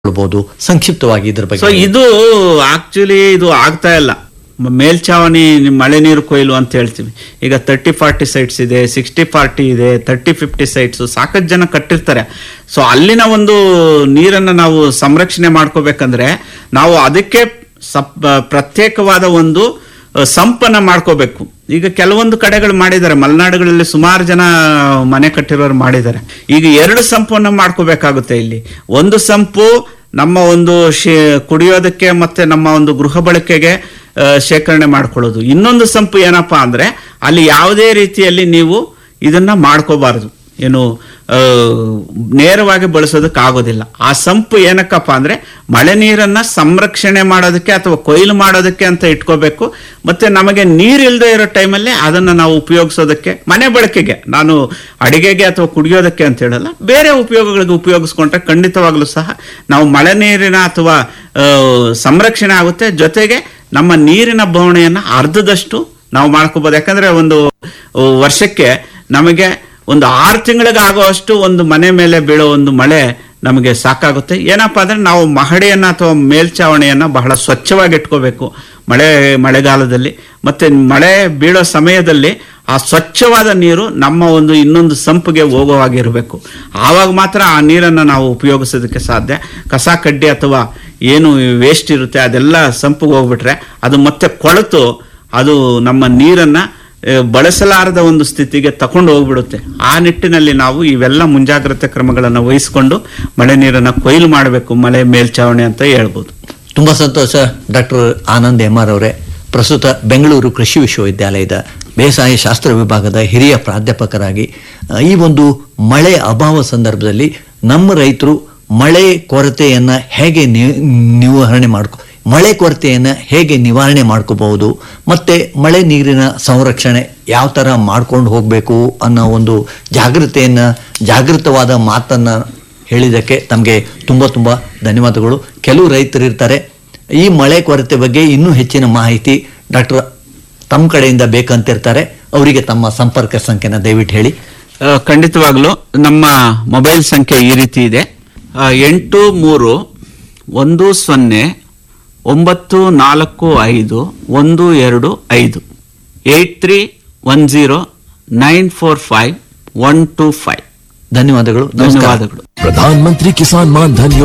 ಕೊಡ್ಬೋದು ಸಂಕ್ಷಿಪ್ತವಾಗಿ ಇದ್ರ ಸೊ ಬಗ್ಗೆ ಇದು ಆಕ್ಚುಲಿ ಇದು ಆಗ್ತಾ ಇಲ್ಲ ಮ- ಮೇಲ್ಛಾವಣಿ ನಿಮ್ ಮಳೆ ನೀರು ಕೊಯ್ಲು ಅಂತ ಹೇಳ್ತೀವಿ ಈಗ ತರ್ಟಿ ಫಾರ್ಟಿ ಸೈಟ್ಸ್ ಇದೆ ಸಿಕ್ಸ್ಟಿ ಫಾರ್ಟಿ ಇದೆ ತರ್ಟಿ ಫಿಫ್ಟಿ ಸೈಟ್ಸ್ ಸಾಕಷ್ಟು ಜನ ಕಟ್ಟಿರ್ತಾರೆ ಸೊ ಅಲ್ಲಿನ ಒಂದು ನೀರನ್ನು ನಾವು ಸಂರಕ್ಷಣೆ ಮಾಡ್ಕೋಬೇಕಂದ್ರೆ ನಾವು ಅದಕ್ಕೆ ಸಪ್ ಪ್ರತ್ಯೇಕವಾದ ಒಂದು ಅಹ್, ಸಂಪನ್ನ ಮಾಡ್ಕೋಬೇಕು ಈಗ ಕೆಲವೊಂದು ಕಡೆಗಳು ಮಾಡಿದ್ದಾರೆ ಮಲೆನಾಡುಗಳಲ್ಲಿ ಸುಮಾರು ಜನ ಮನೆ ಕಟ್ಟಿರೋರು ಮಾಡಿದ್ದಾರೆ ಈಗ ಎರಡು ಸಂಪನ್ನ ಮಾಡ್ಕೋಬೇಕಾಗುತ್ತೆ ಇಲ್ಲಿ ಒಂದು ಸಂಪು ನಮ್ಮ ಒಂದು ಶೇ- ಕುಡಿಯೋದಕ್ಕೆ ಮತ್ತೆ ನಮ್ಮ ಒಂದು ಗೃಹ ಬಳಕೆಗೆ ಆ, ಶೇಖರಣೆ ಮಾಡ್ಕೊಳ್ಳೋದು ಇನ್ನೊಂದು ಸಂಪು ಏನಪ್ಪಾ ಅಂದ್ರೆ ಅಲ್ಲಿ ಯಾವುದೇ ರೀತಿಯಲ್ಲಿ ನೀವು ಇದನ್ನ ಮಾಡ್ಕೋಬಾರದು ಏನು ಆ, ನೇರವಾಗಿ ಬಳಸೋದಕ್ಕೆ ಆಗೋದಿಲ್ಲ ಆ ಸಂಪು ಏನಕ್ಕಪ್ಪ ಅಂದ್ರೆ ಮಳೆ ನೀರನ್ನ ಸಂರಕ್ಷಣೆ ಮಾಡೋದಕ್ಕೆ ಅಥವಾ ಕೊಯ್ಲು ಮಾಡೋದಕ್ಕೆ ಅಂತ ಇಟ್ಕೋಬೇಕು ಮತ್ತೆ ನಮಗೆ ನೀರಿಲ್ಲದೆ ಇರೋ ಟೈಮಲ್ಲಿ ಅದನ್ನ ನಾವು ಉಪಯೋಗಿಸೋದಕ್ಕೆ ಮನೆ ಬಳಕೆಗೆ ನಾನು ಅಡಿಗೆಗೆ ಅಥವಾ ಕುಡಿಯೋದಕ್ಕೆ ಅಂತ ಹೇಳಲ್ಲ ಬೇರೆ ಉಪಯೋಗಗಳಿಗೆ ಉಪಯೋಗಿಸ್ಕೊಂಡ್ರೆ ಖಂಡಿತವಾಗ್ಲೂ ಸಹ ನಾವು ಮಳೆ ನೀರಿನ ಅಥವಾ ಆ, ಸಂರಕ್ಷಣೆ ಆಗುತ್ತೆ ಜೊತೆಗೆ ನಮ್ಮ ನೀರಿನ ಬವಣೆಯನ್ನ ಅರ್ಧದಷ್ಟು ನಾವು ಮಾಡ್ಕೋಬಹುದು ಯಾಕಂದ್ರೆ ಒಂದು ಆ, ವರ್ಷಕ್ಕೆ ನಮಗೆ ಒಂದು ಆರು ತಿಂಗಳಿಗೆ ಆಗುವಷ್ಟು ಒಂದು ಮನೆ ಮೇಲೆ ಬೀಳೋ ಒಂದು ಮಳೆ ನಮಗೆ ಸಾಕಾಗುತ್ತೆ ಏನಪ್ಪಾ ಅಂದ್ರೆ ನಾವು ಮಹಡಿಯನ್ನ ಅಥವಾ ಮೇಲ್ಚಾವಣಿಯನ್ನ ಬಹಳ ಸ್ವಚ್ಛವಾಗಿ ಇಟ್ಕೋಬೇಕು ಮಳೆ ಮಳೆಗಾಲದಲ್ಲಿ ಮತ್ತೆ ಮಳೆ ಬೀಳೋ ಸಮಯದಲ್ಲಿ ಆ ಸ್ವಚ್ಛವಾದ ನೀರು ನಮ್ಮ ಒಂದು ಇನ್ನೊಂದು ಸಂಪಿಗೆ ಹೋಗುವಾಗಿರಬೇಕು ಆವಾಗ ಮಾತ್ರ ಆ ನೀರನ್ನು ನಾವು ಉಪಯೋಗಿಸೋದಕ್ಕೆ ಸಾಧ್ಯ ಕಸ ಕಡ್ಡಿ ಅಥವಾ ಏನು ವೇಸ್ಟ್ ಇರುತ್ತೆ ಅದೆಲ್ಲ ಸಂಪಿಗೆ ಹೋಗ್ಬಿಟ್ರೆ ಅದು ಮತ್ತೆ ಕೊಳೆತು ಅದು ನಮ್ಮ ನೀರನ್ನ ಆ, ಬಳಸಲಾರದ ಒಂದು ಸ್ಥಿತಿಗೆ ತಕೊಂಡು ಹೋಗ್ಬಿಡುತ್ತೆ ಆ ನಿಟ್ಟಿನಲ್ಲಿ ನಾವು ಇವೆಲ್ಲ ಮುಂಜಾಗ್ರತೆ ಕ್ರಮಗಳನ್ನು ವಹಿಸಿಕೊಂಡು ಮಳೆ ನೀರನ್ನ ಕೊಯ್ಲು ಮಾಡಬೇಕು ಮಳೆ ಮೇಲ್ಚಾವಣಿ ಅಂತ ಹೇಳ್ಬೋದು ತುಂಬಾ ಸಂತೋಷ ಡಾಕ್ಟರ್ ಆನಂದ್ ಎಂ ಆರ್ ಅವರೇ ಪ್ರಸ್ತುತ ಬೆಂಗಳೂರು ಕೃಷಿ ವಿಶ್ವವಿದ್ಯಾಲಯದ ಬೇಸಾಯ ಶಾಸ್ತ್ರ ವಿಭಾಗದ ಹಿರಿಯ ಪ್ರಾಧ್ಯಾಪಕರಾಗಿ ಆ, ಈ ಒಂದು ಮಳೆ ಅಭಾವ ಸಂದರ್ಭದಲ್ಲಿ ನಮ್ಮ ರೈತರು ಮಳೆ ಕೊರತೆಯನ್ನ ಹೇಗೆ ನಿ- ನಿರ್ವಹಣೆ ಮಾಡ್ಕೊ ಮಳೆ ಕೊರತೆಯನ್ನ ಹೇಗೆ ನಿವಾರಣೆ ಮಾಡ್ಕೋಬಹುದು ಮತ್ತೆ ಮಳೆ ನೀರಿನ ಸಂರಕ್ಷಣೆ ಯಾವ ತರ ಮಾಡ್ಕೊಂಡು ಹೋಗಬೇಕು ಅನ್ನೋ ಒಂದು ಜಾಗೃತೆಯನ್ನ ಜಾಗೃತವಾದ ಮಾತನ್ನ ಹೇಳಿದ್ದಕ್ಕೆ ತಮಗೆ ತುಂಬ ತುಂಬ ಧನ್ಯವಾದಗಳು ಕೆಲವು ರೈತರು ಇರ್ತಾರೆ ಈ ಮಳೆ ಕೊರತೆ ಬಗ್ಗೆ ಇನ್ನೂ ಹೆಚ್ಚಿನ ಮಾಹಿತಿ ಡಾಕ್ಟರ್ ತಮ್ಮ ಕಡೆಯಿಂದ ಬೇಕಂತಿರ್ತಾರೆ ಅವರಿಗೆ ತಮ್ಮ ಸಂಪರ್ಕ ಸಂಖ್ಯೆನ ದಯವಿಟ್ಟು ಹೇಳಿ ಆ, ಖಂಡಿತವಾಗ್ಲೂ ನಮ್ಮ ಮೊಬೈಲ್ ಸಂಖ್ಯೆ ಈ ರೀತಿ ಇದೆ ಆ, ಎಂಟು ಮೂರು ಒಂದು ಸೊನ್ನೆ ಒಂಬತ್ತು ನಾಲ್ಕು ಐದು ಒಂದು ಎರಡು ಐದು eight three one zero nine four five one two five ಧನ್ಯವಾದಗಳು ನಮಸ್ಕಾರ ಧನ್ಯವಾದಗಳು प्रधानमंत्री किसान मान धन